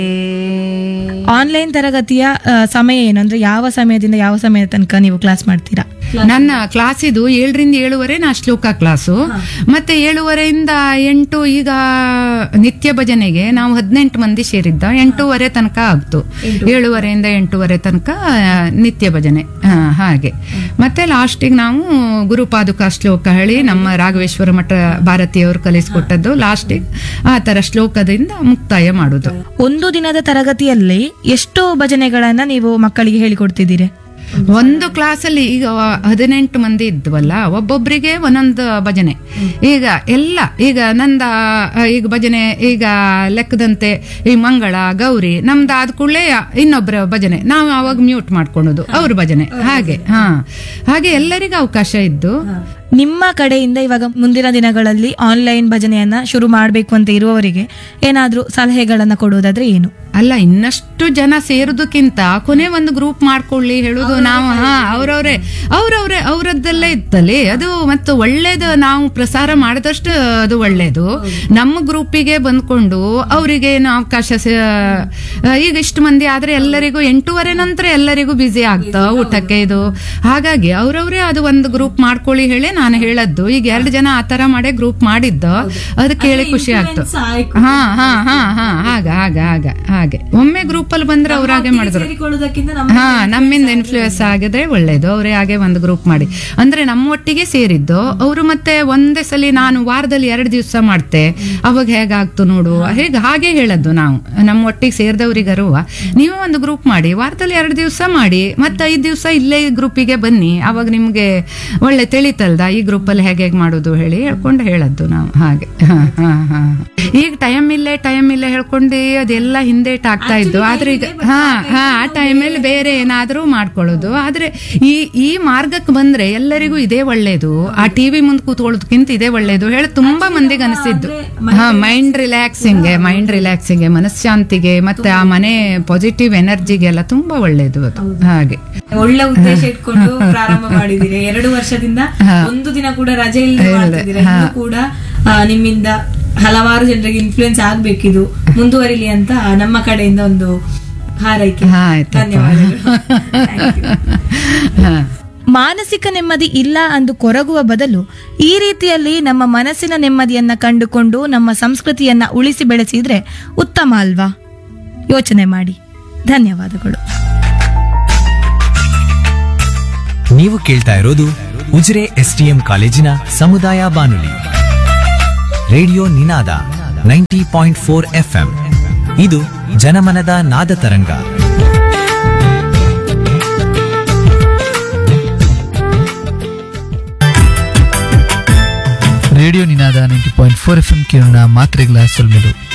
Online ತರಗತಿಯ ಆ, ಸಮಯ ಏನು ಅಂದ್ರೆ ಯಾವ ಸಮಯದಿಂದ ಯಾವ ಸಮಯದ ತನಕ ನೀವು ಕ್ಲಾಸ್ ಮಾಡ್ತೀರಾ ನನ್ನ ಕ್ಲಾಸ್ ಇದು ಏಳರಿಂದ ಏಳುವರೆ ನಾ ಶ್ಲೋಕ ಕ್ಲಾಸು ಮತ್ತೆ ಏಳುವರೆಯಿಂದ ಎಂಟು ಈಗ ನಿತ್ಯ ಭಜನೆಗೆ ನಾವು ಹದಿನೆಂಟು ಮಂದಿ ಸೇರಿದ್ದ ಎಂಟೂವರೆ ತನಕ ಆಗ್ತು ಏಳುವರೆಯಿಂದ ಎಂಟೂವರೆ ತನಕ ಆ, ನಿತ್ಯ ಭಜನೆ ಆ, ಹಾಗೆ ಮತ್ತೆ ಲಾಸ್ಟಿಗೆ ನಾವು ಗುರುಪಾದುಕ ಶ್ಲೋಕ ಹೇಳಿ ನಮ್ಮ ರಾಘವೇಶ್ವರ ಮಠ ಭಾರತೀಯವರು ಕಲಿಸ್ಕೊಟ್ಟದ್ದು ಲಾಸ್ಟಿಗೆ ಆ ತರ ಶ್ಲೋಕದಿಂದ ಮುಕ್ತಾಯ ಮಾಡುದು ಒಂದು ದಿನದ ತರಗತಿಯಲ್ಲಿ ಎಷ್ಟು ಭಜನೆಗಳನ್ನ ನೀವು ಮಕ್ಕಳಿಗೆ ಹೇಳಿಕೊಡ್ತಿದ್ದೀರಿ ಒಂದು ಕ್ಲಾಸಲ್ಲಿ ಈಗ ಹದಿನೆಂಟು ಮಂದಿ ಇದ್ವಲ್ಲ ಒಬ್ಬೊಬ್ಬರಿಗೆ ಒಂದೊಂದು ಭಜನೆ ಈಗ ಎಲ್ಲ ಈಗ ನಂದ ಆ, ಈಗ ಭಜನೆ ಈಗ ಲೆಕ್ಕದಂತೆ ಈ ಮಂಗಳ ಗೌರಿ ನಮ್ದು ಆದ ಕೂಡಲೇ ಇನ್ನೊಬ್ಬರ ಭಜನೆ ನಾವು ಅವಾಗ ಮ್ಯೂಟ್ ಮಾಡ್ಕೊಳೋದು ಅವ್ರ ಭಜನೆ ಹಾಗೆ ಹಾ ಹಾಗೆ ಎಲ್ಲರಿಗೂ ಅವಕಾಶ ಇದ್ದು ನಿಮ್ಮ ಕಡೆಯಿಂದ ಇವಾಗ ಮುಂದಿನ ದಿನಗಳಲ್ಲಿ ಆನ್ಲೈನ್ ಭಜನೆಯನ್ನ ಶುರು ಮಾಡಬೇಕು ಅಂತ ಇರುವವರಿಗೆ ಏನಾದ್ರೂ ಸಲಹೆಗಳನ್ನ ಕೊಡುವುದಾದ್ರೆ ಏನು ಅಲ್ಲ ಇನ್ನಷ್ಟು ಜನ ಸೇರುದಕ್ಕಿಂತ ಕೊನೆ ಒಂದು ಗ್ರೂಪ್ ಮಾಡ್ಕೊಳ್ಳಿ ಹೇಳುದು ನಾವು ಹಾ ಅವ್ರವ್ರೆ ಅವ್ರವ್ರೆ ಅವರದ್ದಲ್ಲೇ ಇತ್ತಲ್ಲಿ ಅದು ಮತ್ತು ಒಳ್ಳೇದು ನಾವು ಪ್ರಸಾರ ಮಾಡಿದಷ್ಟು ಅದು ಒಳ್ಳೇದು ನಮ್ಮ ಗ್ರೂಪಿಗೆ ಬಂದ್ಕೊಂಡು ಅವರಿಗೆ ಏನು ಅವಕಾಶ ಸ- ಆ, ಈಗ ಇಷ್ಟು ಮಂದಿ ಆದ್ರೆ ಎಲ್ಲರಿಗೂ ಎಂಟೂವರೆ ನಂತರ ಎಲ್ಲರಿಗೂ ಬ್ಯುಸಿ ಆಗ್ತಾ ಊಟಕ್ಕೆ ಇದು ಹಾಗಾಗಿ ಅವ್ರವ್ರೇ ಅದು ಒಂದು ಗ್ರೂಪ್ ಮಾಡ್ಕೊಳ್ಳಿ ಹೇಳಿ ನಾನು ಹೇಳದ್ದು ಈಗ ಎರಡು ಜನ ಆ ತರ ಮಾಡೇ ಗ್ರೂಪ್ ಮಾಡಿದ್ದು ಅದು ಕೇಳಿ ಖುಷಿ ಆಗ್ತು ಹಾ ಹಾ ಹಾ ಹಾ ಆಗ ಆಗ ಆಗ ಹಾಗೆ ಒಮ್ಮೆ ಗ್ರೂಪ್ ಅಲ್ಲಿ ಬಂದ್ರೆ ಅವ್ರ ಹಾಗೆ ಮಾಡಿದ್ರು ಹಾ ನಮ್ಮಿಂದ ಇನ್ಫ್ಲೂಯೆನ್ಸ್ ಆಗಿದ್ರೆ ಒಳ್ಳೇದು ಅವರೇ ಹಾಗೆ ಒಂದು ಗ್ರೂಪ್ ಮಾಡಿ ಅಂದ್ರೆ ನಮ್ಮ ಒಟ್ಟಿಗೆ ಸೇರಿದ್ದು ಅವರು ಮತ್ತೆ ಒಂದೇ ಸಲ ನಾನು ವಾರದಲ್ಲಿ ಎರಡು ದಿವಸ ಮಾಡ್ತೆ ಅವಾಗ ಹೇಗಾಗ್ತು ನೋಡು ಹೇಗೆ ಹಾಗೆ ಹೇಳದ್ದು ನಾವು ನಮ್ಮ ಒಟ್ಟಿಗೆ ಸೇರಿದವರಿಗರುವ ನೀವು ಒಂದು ಗ್ರೂಪ್ ಮಾಡಿ ವಾರದಲ್ಲಿ ಎರಡು ದಿವಸ ಮಾಡಿ ಮತ್ತೆ ಐದು ದಿವಸ ಇಲ್ಲೇ ಗ್ರೂಪಿಗೆ ಬನ್ನಿ ಅವಾಗ ನಿಮ್ಗೆ ಒಳ್ಳೆ ತಿಳಿತಲ್ದ ಈ ಗ್ರೂಪ್ ಅಲ್ಲಿ ಹೇಗೆ ಹೇಗೆ ಮಾಡೋದು ಹೇಳಿ ಹೇಳ್ಕೊಂಡು ಹೇಳದ್ದು ನಾವು ಹಾಗೆ ಹಾ, ಹಾ, ಹಾ. ಈಗ ಟೈಮ್ ಇಲ್ಲೇ ಟೈಮ್ ಇಲ್ಲೇ ಹೇಳ್ಕೊಂಡು ಅದೆಲ್ಲ ಹಿಂದೇಟ್ ಆಗ್ತಾ ಇದ್ದು ಆದ್ರೆ ಈಗ ಹಾ ಹಾ ಆ ಟೈಮಲ್ಲಿ ಬೇರೆ ಏನಾದ್ರೂ ಮಾಡ್ಕೊಳ್ಳೋದು ಆದ್ರೆ ಈ ಈ ಮಾರ್ಗಕ್ಕೆ ಬಂದ್ರೆ ಎಲ್ಲರಿಗೂ ಇದೇ ಒಳ್ಳೇದು ಆ ಟಿವಿ ಮುಂದೆ ಕೂತ್ಕೊಳ್ಳೋದಕ್ಕಿಂತ ಇದೇ ಒಳ್ಳೇದು ಹೇಳಿ ತುಂಬಾ ಮಂದಿಗೆ ಅನಿಸಿದ್ದು ಹಾ ಮೈಂಡ್ ರಿಲ್ಯಾಕ್ಸಿಂಗ್ ಮೈಂಡ್ ರಿಲ್ಯಾಕ್ಸಿಂಗ್ ಮನಃಶಾಂತಿಗೆ ಮತ್ತೆ ಆ ಮನೆ ಪಾಸಿಟಿವ್ ಎನರ್ಜಿಗೆಲ್ಲ ತುಂಬಾ ಒಳ್ಳೇದು ಅದು ಹಾಗೆ ಒಳ್ಳೆ ಉದ್ದೇಶ ಇಟ್ಕೊಂಡು ಪ್ರಾರಂಭ ಮಾಡಿದಿರಿ ಎರಡು ವರ್ಷದಿಂದ ಒಂದು ದಿನ ಕೂಡ ರಜೆ ಇಲ್ಲದೆ ಮಾಡ್ತಿದ್ದೀರಾ ಇನ್ನು ಕೂಡ ಆ, ನಿಮ್ಮಿಂದ ಹಲವಾರು ಜನರಿಗೆ ಇನ್ಫ್ಲೂಯೆನ್ಸ್ ಆಗ್ಬೇಕಿದು ಮುಂದುವರಿಲಿ ಅಂತ ನಮ್ಮ ಕಡೆಯಿಂದ ಒಂದು ಹಾರೈಕೆ ಹಾ ಆಯ್ತು ಧನ್ಯವಾದಗಳು Thank you. ಹಾ ಮಾನಸಿಕ ನೆಮ್ಮದಿ ಇಲ್ಲ ಅಂದು ಕೊರಗುವ ಬದಲು ಈ ರೀತಿಯಲ್ಲಿ ನಮ್ಮ ಮನಸ್ಸಿನ ನೆಮ್ಮದಿಯನ್ನ ಕಂಡುಕೊಂಡು ನಮ್ಮ ಸಂಸ್ಕೃತಿಯನ್ನ ಉಳಿಸಿ ಬೆಳೆಸಿದ್ರೆ ಉತ್ತಮ ಅಲ್ವಾ ಯೋಚನೆ ಮಾಡಿ ಧನ್ಯವಾದಗಳು ನೀವು ಕೇಳ್ತಾ ಇರೋದು ಉಜಿರೆ ಎಸ್ಟಿಎಂ ಕಾಲೇಜಿನ ಸಮುದಾಯ ಬಾನುಲಿ radio Ninada ninety point four FM ಇದು ಜನಮನದ ನಾದ ತರಂಗ radio Ninada ninety point four F M ಕೇಳೋಣ ಮಾತ್ರೆಗಳ ಸೊಲ್ಮೆಲು